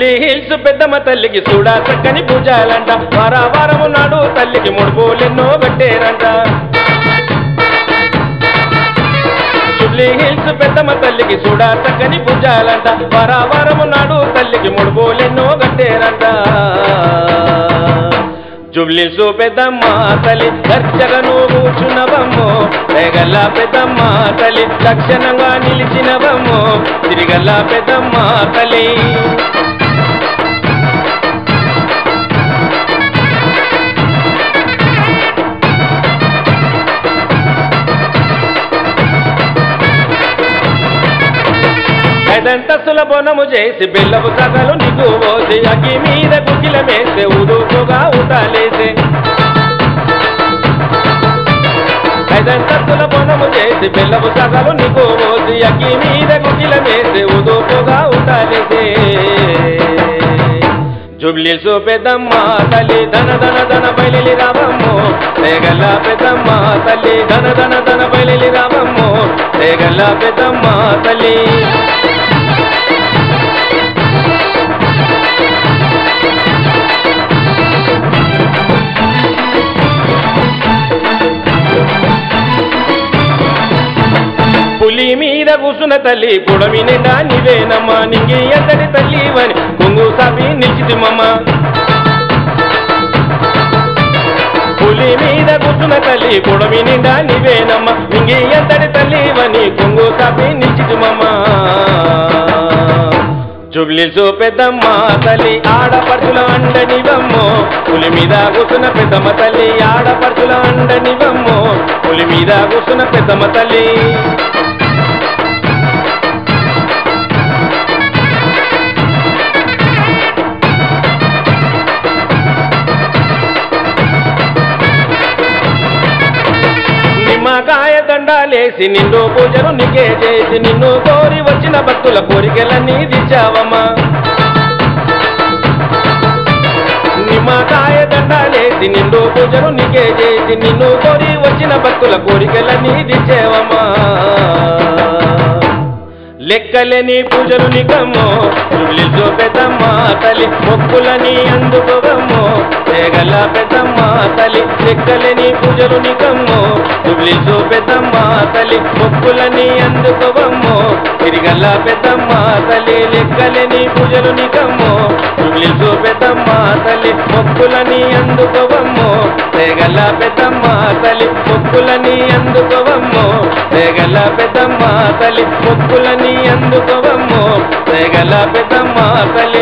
Jubilee hills పెద్దమ్మ తల్లికి చూడా చక్కని పూజాలంట వార వారము నాడు తల్లికి ముడుపులెన్నో కట్టేరంట జుబ్లీ హిల్స్ పెద్దమ్మ తల్లికి చూడా చక్కని పూజాలంట వార వారము నాడు తల్లికి ముడుపులెన్నో కట్టేరంట జుబ్లీసు పెద్దమ్మ తల్లి దర్శగను కూర్చున్నవమ్మో రేగల్ల పెద్దమ్మ తల్లి లక్షణంగా నిలిచినవమ్మో తిరిగల్ల పెద్దమ్మ తల్లి ఐదంతస్తుల బొనము చేసి బెల్లపు సగలు నీకు పోసి అగ్గి మీద గుగ్గిల మేస్తే ఉదుపుగా ఉటాలేసే ఐదంతస్తుల బొనము చేసి బెల్లపు సగలు నీకు పోసి అగ్గి మీద గుగ్గిల మేస్తే ఉదుపుగా ఉటాలేసే జుబ్లీసు పెద్దమ్మ తల్లి ధన ధన ధన బయలి రావమ్మో రేగల్ల పెద్దమ్మ తల్లి ధన ధన ధన బయలి రావమ్మో రేగల్ల పెద్దమ్మ తల్లి పులి మీద కూసున్న తల్లి పుడమి నిండా నీవేనమ్మా నింగి ఎంతటి తల్లి వని కొంగు సాపి నిలిచితిమమ్మ పులి మీద కూసున్న తల్లి పుడమి నిండా నీవేనమ్మ నింగి ఎంతటి తల్లి వని కొంగు సాపి నిలిచితిమమ్మ జుబ్లీసు పెద్దమ్మ తల్లి ఆడపడుచుల అండనివమ్మో పులి మీద కూసున్న పెద్దమ్మ తల్లి ఆడపడుచుల అండనివమ్మో పులి మీద కూసున్న పెద్దమ్మ తల్లి నిమ్మకాయ దండాలేసి నిన్ను పూజలు నీకే చేసి నిన్ను కోరి వచ్చిన భక్తుల కోరికలన్నీ తీర్చావమ్మా నిమ్మకాయ దండాలేసి నిన్ను పూజలు నీకే చేసి నిన్ను కోరి వచ్చిన భక్తుల కోరికలన్నీ తీర్చేవమ్మా లెక్కలేని పూజలు నికమ్మో జుబ్లిజో పెద్దమ్మ తల్లి మొక్కులని అందుకోవమ్మో తేగల పెద్దమ్మ తల్లి లెక్కలేని పూజలు నికమ్మో జుబ్లిజో పెద్దమ్మ తల్లి మొక్కులని అందుకోవమ్మో తిరిగల్ల పెద్దమ్మ తల్లి లెక్కలేని పూజలు నికమ్మో జుబ్లిజో పెద్దమ్మ తల్లి మొక్కులని అందుకోవమ్మో తేగల పెద్దమ్మ తల్లి మొక్కులని అందుకోవమ్మో తేగల పెద్దమ్మ తల్లి మొక్కులని అందుకోవమ్మో తేగల పెద్దమ్మ తల్లి